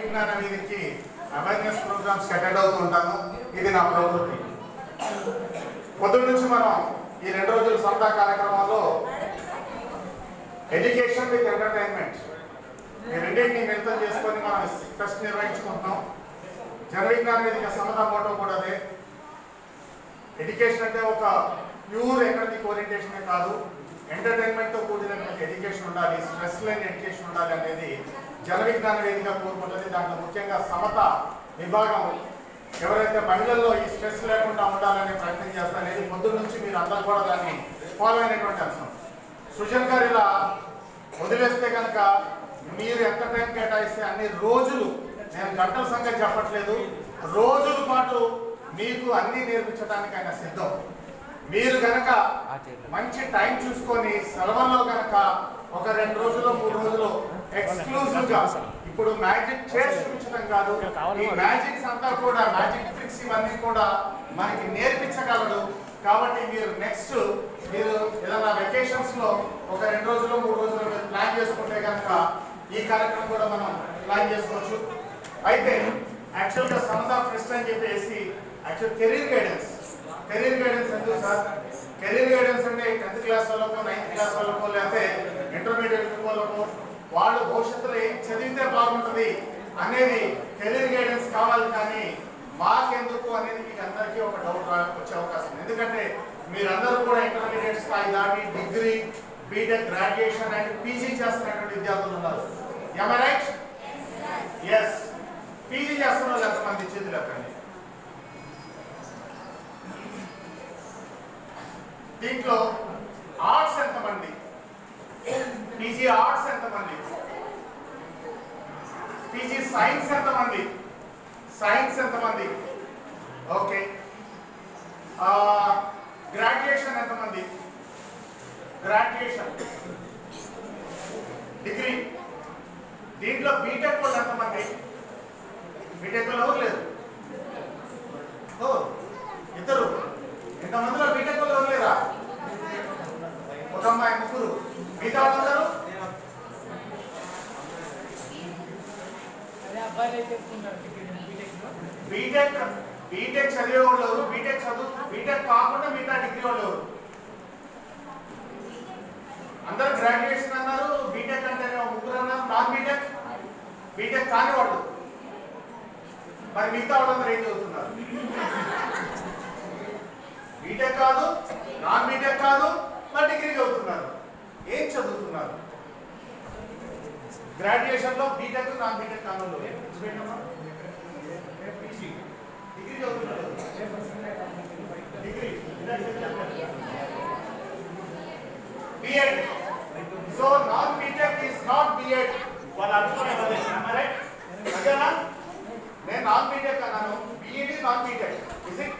విజ్ఞాన వీధికి awareness programmes attend అవుతూ ఉంటాను ఇది నా ప్రవృత్తి పొద్దున్న నుంచి మనం ఈ రెండు రోజుల సరదా కార్యక్రమాల్లో ఎడ్యుకేషన్ విత్ ఎంటర్టైన్మెంట్ ఈ రెండింటిని మిళితం చేసుకొని మనం ఫెస్ట్ నిర్వహించుకుంటున్నాం జన విజ్ఞాన వేదిక సమత మోటో కూడా అదే ఎడ్యుకేషన్ అంటే ఒక ప్యూర్ ఎకడమిక్ ఓరియంటేషన్ కాదు ఎంటర్టైన్మెంట్ తో కూడినటువంటి ఎడ్యుకేషన్ ఉండాలి స్ట్రెస్ లేని ఎడ్యుకేషన్ ఉండాలి అనేది జన విజ్ఞాన వేదిక కోరుకుంటుంది దాంట్లో ముఖ్యంగా సమత విభాగం ఎవరైతే మహిళల్లో ఈ స్ట్రెస్ లేకుండా ఉండాలనే ప్రయత్నం చేస్తారనేది పొద్దున్న నుంచి మీరు అందరూ కూడా దాన్ని ఫాలో అయినటువంటి అంశం సృజన్ గారు ఇలా వదిలేస్తే కనుక మీరు ఎంత టైం కేటాయిస్తే అన్ని రోజులు నేను గంటల సంగతి చెప్పట్లేదు రోజుల పాటు మీకు అన్ని నేర్పించడానికి ఆయన సిద్ధం మీరు గనక మంచి టైం చూసుకొని సెలవుల్లో గనక ఒక రెండు రోజులు మూడు రోజులు ఎక్స్క్లూజివ్ గా ఇప్పుడు మ్యాజిక్ చేసి చూపించడం కాదు ఈ మ్యాజిక్స్ అంతా కూడా మ్యాజిక్ ట్రిక్స్ ఇవన్నీ కూడా మనకి నేర్పించగలడు కాబట్టి మీరు నెక్స్ట్ మీరు ఏదైనా వెకేషన్స్ లో ఒక రెండు రోజులు మూడు రోజులు మీరు ప్లాన్ చేసుకుంటే కనుక ఈ కార్యక్రమం కూడా మనం ప్లాన్ చేసుకోవచ్చు అయితే యాక్చువల్ గా సమతా ఫెస్ట్ అని చెప్పేసి actual career guidance career guidance ఎందుకు సార్ కెరీర్ గైడెన్స్ అంటే టెన్త్ క్లాస్ వాళ్ళకో నైన్త్ క్లాస్ వాళ్ళకో లేకపోతే ఇంటర్మీడియట్ వాళ్ళకో వాళ్ళు భవిష్యత్తులో ఏం చదివితే బాగుంటుంది అనేది కెరీర్ గైడెన్స్ కావాలి కానీ మాకెందుకు అనేది మీకు అందరికీ ఒక డౌట్ వచ్చే అవకాశం ఉంది ఎందుకంటే మీరందరూ కూడా ఇంటర్మీడియట్ స్థాయి దాటి degree BTech graduation and PG చేస్తున్నటువంటి విద్యార్థులు ఉన్నారు ఎమ రైట్ ఎస్ పీజీ చేస్తున్న వాళ్ళు ఎంతమంది చేతులు ఎక్కండి దీంట్లో ఆర్ట్స్ ఎంతమంది పీజీ ఆర్ట్స్ ఎంతమంది పీజీ సైన్స్ ఎంతమంది సైన్స్ ఎంతమంది ఓకే గ్రాడ్యుయేషన్ ఎంతమంది గ్రాడ్యుయేషన్ డిగ్రీ దీంట్లో బీటెక్ వాళ్ళు ఎంతమంది బీటెక్ వాళ్ళు ఎవరు లేదు ఓ ఇద్దరు ఇంతమందిలో బీటెక్ వాళ్ళు ఎవరు లేరా ఒక అమ్మాయి ముగ్గురు మిగతా వాళ్ళందరూ అదే అబ్బాయిలు అయితే ఎక్కువ ఉన్నారు బీటెక్ లో బీటెక్ బీటెక్ చదివే వాళ్ళు ఎవరు బీటెక్ చదువు బీటెక్ కాకుండా మిగతా డిగ్రీ వాళ్ళు ఎవరు అందరూ గ్రాడ్యుయేషన్ అన్నారు బీటెక్ అంటే ముగ్గురు అన్నారు నాన్ బీటెక్ బీటెక్ కాని వాళ్ళు మరి మిగతా వాళ్ళందరూ ఏం చదువుతున్నారు బీటెక్ కాదు నాన్ బీటెక్ కాదు మరి డిగ్రీ చదువుతున్నారు ఏం చదువుతున్నారు గ్రాడ్యుయేషన్ లో బీటెక్ నాన్ బీటెక్ కాని వాళ్ళు ఏంటమ్మా? PG. డిగ్రీ చదువుతున్నారు degree BEd so non BTech is not BEd వాళ్ళు అనుకునే అదే రైట్ అదేనా నేను నాన్ బీటెక్ అన్నాను BEd non BTech is it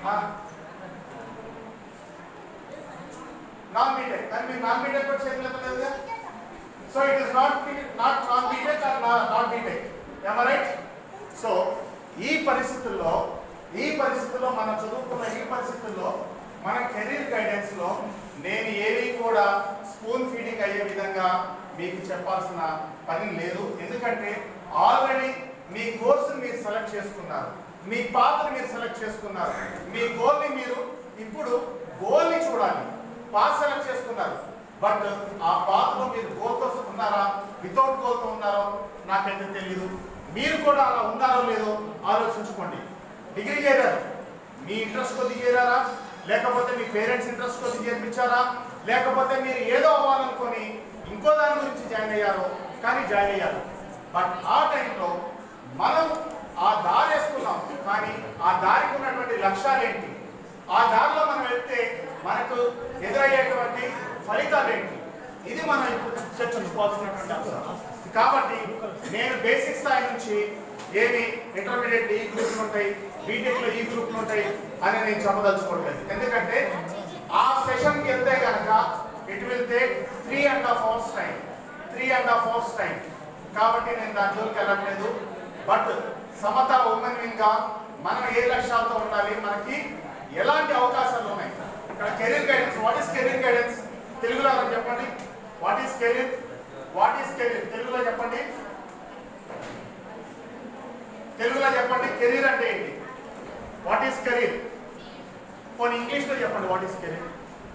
non BTech కానీ మీరు నాన్ బీటెక్ కూడా చేతులు ఎత్తలేదుగా so it is not not non BTech or not BTech ఏమా రైట్ సో ఈ పరిస్థితుల్లో ఈ పరిస్థితుల్లో మనం చదువుకున్న ఈ పరిస్థితుల్లో మన కెరీర్ గైడెన్స్ లో నేను ఏవి కూడా స్పూన్ ఫీడింగ్ అయ్యే విధంగా మీకు చెప్పాల్సిన పని లేదు ఎందుకంటే ఆల్రెడీ మీ కోర్సు మీరు సెలెక్ట్ చేసుకున్నారు మీ పాత్ర మీరు సెలెక్ట్ చేసుకున్నారు మీ గోల్ని మీరు ఇప్పుడు గోల్ని చూడాలి పాత్ సెలెక్ట్ చేసుకున్నారు బట్ ఆ పాత్రలో మీరు గోల్తో ఉన్నారా వితౌట్ గోల్తో ఉన్నారో నాకైతే తెలియదు మీరు కూడా అలా ఉన్నారో లేదో ఆలోచించుకోండి డిగ్రీ చేరారు మీ ఇంట్రెస్ట్ కొద్ది చేరారా లేకపోతే మీ పేరెంట్స్ ఇంట్రెస్ట్ కొద్ది చేర్పించారా లేకపోతే మీరు ఏదో అవ్వాలనుకొని ఇంకో దాని గురించి జాయిన్ అయ్యారో కానీ జాయిన్ అయ్యారు బట్ ఆ టైంలో మనం ఆ దారి వేసుకున్నాం కానీ ఆ దారికి ఉన్నటువంటి లక్ష్యాలు ఏంటి ఆ దారిలో మనం వెళ్తే మనకు ఎదురయ్యేటువంటి ఫలితాలు ఏంటి ఇది మనం ఇప్పుడు చర్చించుకోవాల్సినటువంటి అంశం కాబట్టి నేను బేసిక్ స్థాయి నుంచి ఏమి ఇంటర్మీడియట్ ఈ గ్రూప్లు ఉంటాయి బీటెక్ లో ఈ గ్రూప్లు ఉంటాయి అని నేను చెప్పదలుచుకోవట్లేదు ఎందుకంటే ఆ సెషన్కి వెళ్తే కనుక it will take three and half hours time three and half hours time కాబట్టి నేను దాని జోలికి వెళ్ళట్లేదు బట్ సమత ఉమెన్ వింగ్ గా మనం ఏ లక్ష్యాలతో ఉండాలి మనకి ఎలాంటి అవకాశాలు ఉన్నాయి ఇక్కడ career guidance what is career guidance తెలుగులో ఎవరు చెప్పండి what is career what is career తెలుగులో చెప్పండి తెలుగులో చెప్పండి కెరీర్ అంటే ఏంటి వాట్ ఈస్ కెరీర్ పోనీ ఇంగ్లీష్లో చెప్పండి వాట్ ఈస్ కెరీర్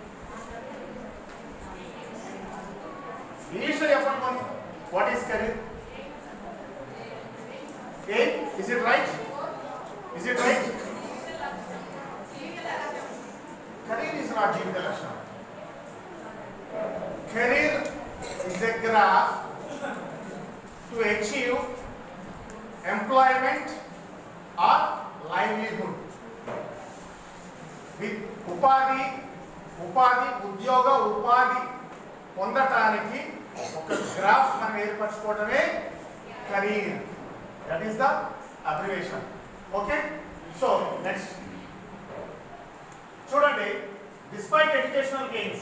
ఇంగ్లీష్లో చెప్పండి పోనీ what is career a is it right is it right career is not జీవిత లక్షణం career is a graph to achieve employment or livelihood వి- ఉపాధి ఉపాధి ఉద్యోగ ఉపాధి పొందటానికి ఒక గ్రాఫ్ మనం ఏర్పరచుకోవడమే career that is the abbreviation okay so next చూడండి డిస్పైట్ ఎడ్యుకేషనల్ గెయిన్స్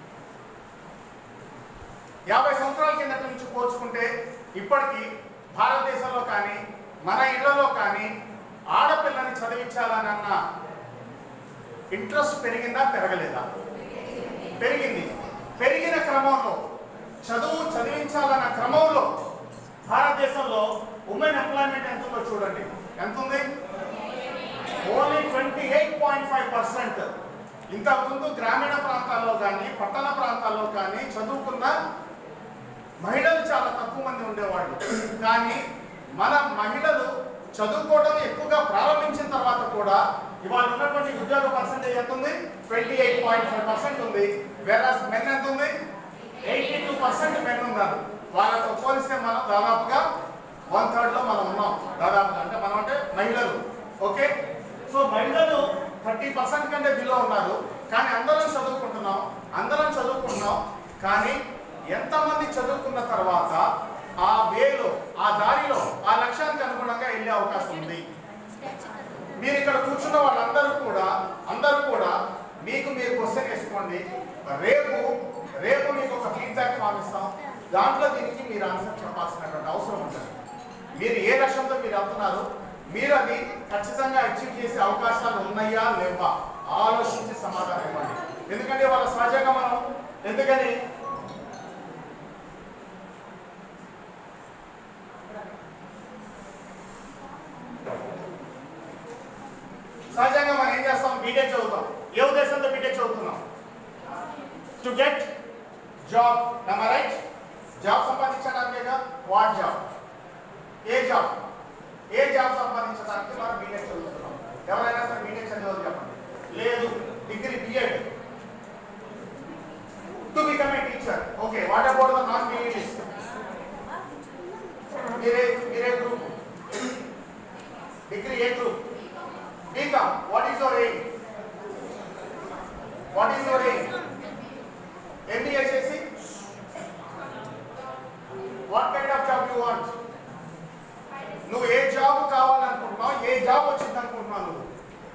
యాభై సంవత్సరాల కిందట నుంచి పోల్చుకుంటే ఇప్పటికీ భారతదేశంలో కానీ మన ఇళ్లలో కానీ ఆడపిల్లని చదివించాలనన్న ఇంట్రెస్ట్ పెరిగిందా పెరగలేదా పెరిగింది పెరిగిన క్రమంలో చదువు చదివించాలన్న క్రమంలో భారతదేశంలో ఉమెన్ ఎంప్లాయ్మెంట్ ఎంత ఉందో చూడండి ఎంత ఉంది only twenty eight point five percent ఇంతకుముందు గ్రామీణ ప్రాంతాల్లో కానీ పట్టణ ప్రాంతాల్లో కానీ చదువుకున్న మహిళలు చాలా తక్కువ మంది ఉండేవాళ్ళు కానీ మన మహిళలు చదువుకోవడం ఎక్కువగా ప్రారంభించిన తర్వాత కూడా ఇవాళ ఉన్నటువంటి ఉద్యోగ పర్సెంటేజ్ ఎంత ఉంది twenty eight point five percent ఉంది వేరాస్ మెన్ ఎంత ఉంది ఎయిటీ టూ పర్సెంట్ మెన్ ఉన్నారు వాళ్ళతో పోలిస్తే మనం దాదాపుగా వన్ థర్డ్ లో మనం ఉన్నాం దాదాపుగా అంటే మనం అంటే మహిళలు ఓకే సో మహిళలు థర్టీ పర్సెంట్ కంటే బిలో ఉన్నారు కానీ అందరం చదువుకుంటున్నాం అందరం చదువుకుంటున్నాం కానీ ఎంతమంది చదువుకున్న తర్వాత ఆ వేలో ఆ దారిలో ఆ లక్ష్యానికి అనుగుణంగా వెళ్ళే అవకాశం ఉంది మీరు ఇక్కడ కూర్చున్న వాళ్ళందరూ కూడా అందరూ కూడా మీకు మీరు క్వశ్చన్ వేసుకోండి రేపు రేపు మీకు ఒక ఫీడ్బ్యాక్ ఫామ్ ఇస్తాం దాంట్లో దీనికి మీరు ఆన్సర్ చెప్పాల్సినటువంటి అవసరం ఉంటుంది మీరు ఏ లక్ష్యంతో మీరు వెళ్తున్నారు మీరు అది ఖచ్చితంగా అచీవ్ చేసే అవకాశాలు ఉన్నాయా లేవా ఆలోచించి సమాధానం ఇవ్వండి ఎందుకంటే వాళ్ళ సహజంగా మనం ఎందుకని సహజంగా మనం ఏం చేస్తాం బీటెక్ చదువుతాం ఏ ఉద్దేశంతో బీటెక్ చదువుతున్నాం to get job right job సంపాదించడానికేగా వాట్ జాబ్ ఏ జాబ్ ఏ జాబ్ సంపాదించడానికి మనం బీటెక్ చదువుతున్నాం ఎవరైనా సరే బీటెక్ చదివారు చెప్పండి లేదు degree BEd to become a teacher okay what about the non BEds మీరే మీరే గ్రూప్ డిగ్రీ ఏ group BCom what is your aim what is your aim MBA చేసి what kind of job you want నువ్వు ఏ job కావాలనుకుంటున్నావు ఏ job వచ్చింది అనుకుంటున్నావు నువ్వు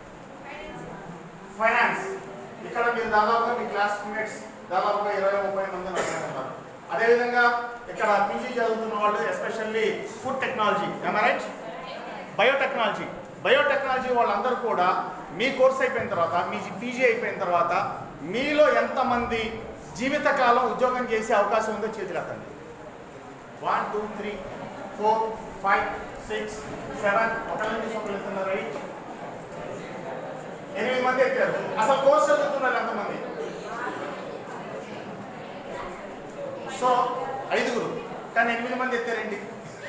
finance ఇక్కడ మీరు దాదాపుగా మీ క్లాస్మేట్స్ దాదాపుగా ఇరవై ముప్పై మంది ఉన్నారు అదేవిధంగా ఇక్కడ పీజీ చదువుతున్న వాళ్ళు especially food technology right biotechnology biotechnology వాళ్ళందరూ కూడా మీ కోర్స్ అయిపోయిన తర్వాత మీ పీజీ అయిపోయిన తర్వాత మీలో ఎంతమంది జీవితకాలం ఉద్యోగం చేసే అవకాశం ఉందో చేతులెత్తండి one two three four five six seven ఒకళ్ళ నుంచి ఒకళ్ళు ఎత్తున్నారు ఎయిట్ ఎనిమిది మంది ఎత్తారు అసలు కోర్స్ చదువుతున్నారు ఎంతమంది సో ఐదుగురు కానీ ఎనిమిది మంది ఎత్తారండి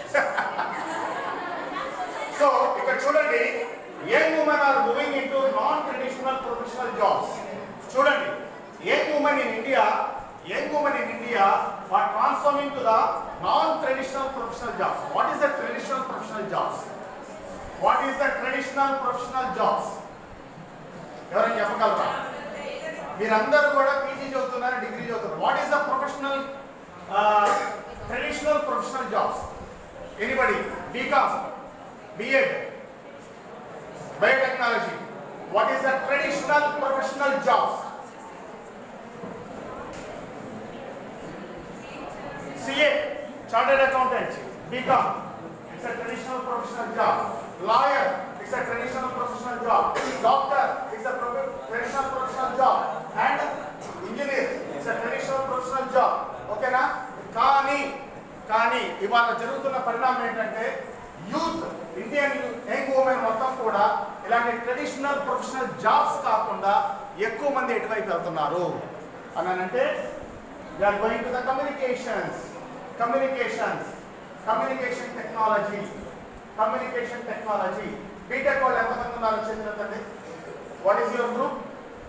సో ఇక్కడ చూడండి young women are moving into non traditional professional jobs చూడండి young women in India young women in India are transforming to the non traditional professional jobs what is the traditional professional jobs what is the traditional professional jobs ఎవరైనా చెప్పగలరా మీరందరూ కూడా PG చదువుతున్నారు degree చదువుతున్నారు what is the professional traditional professional jobs anybody BCom BEd biotechnology what is the traditional professional jobs CA chartered accountant BCom it's a traditional professional job lawyer it's a traditional professional job doctor it's a prof- traditional professional job and engineer it's a traditional professional job ఓకేనా కానీ కానీ ఇవాళ జరుగుతున్న పరిణామం ఏంటంటే youth Indian young women మొత్తం కూడా ఇలాంటి ట్రెడిషనల్ ప్రొఫెషనల్ జాబ్స్ కాకుండా ఎక్కువ మంది ఎటువైపు వెళ్తున్నారు అని అంటే we are going to the communications communications communication technology communication technology BTech వాళ్ళు ఎంతమంది ఉన్నారు చెందినదండి what is your group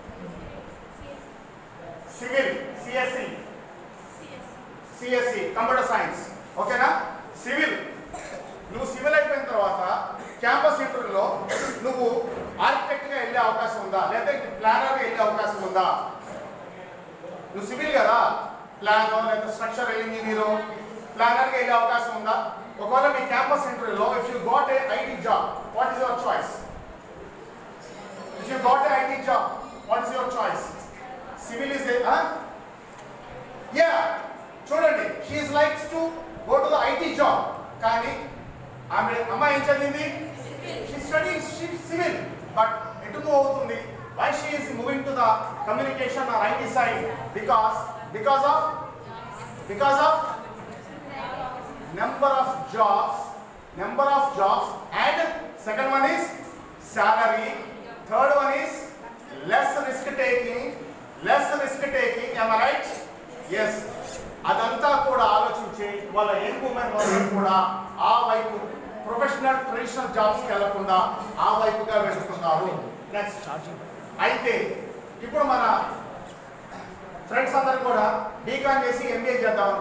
civil CSC CSC computer science ఓకేనా సివిల్ నువ్వు సివిల్ అయిపోయిన తర్వాత క్యాంపస్ ఇంటర్వ్యూలో నువ్వు ఆర్కిటెక్ట్గా వెళ్ళే అవకాశం ఉందా లేదా ప్లానర్గా వెళ్ళే అవకాశం ఉందా నువ్వు సివిల్ కదా ప్లాన్ లేదా స్ట్రక్చరల్ ఇంజనీరు ప్లానర్గా వెళ్ళే అవకాశం ఉందా ఒకవేళ మీ క్యాంపస్ ఇంటర్వ్యూలో if you got a IT job what is your choice if you got a IT job what is your choice civil is a yeah చూడండి she is likes to go to the IT job కానీ ఆమె అమ్మాయి ఏం చదివింది she study civil but ఎటు move అవుతుంది why she is moving to the communication or IT side because because of because of number of jobs number of jobs and second one is salary third one is less risk taking less risk taking um right yes అదంతా కూడా ఆలోచించి వాళ్ళ young women వాళ్ళు కూడా ఆ వైపు professional traditional జాబ్స్కి వెళ్లకుండా ఆ వైపుగా వెళ్తున్నారు నెక్స్ట్ అయితే ఇప్పుడు మన ఫ్రెండ్స్ అందరు కూడా బీకాన్ చేసి ఎంబీఏ చేద్దాం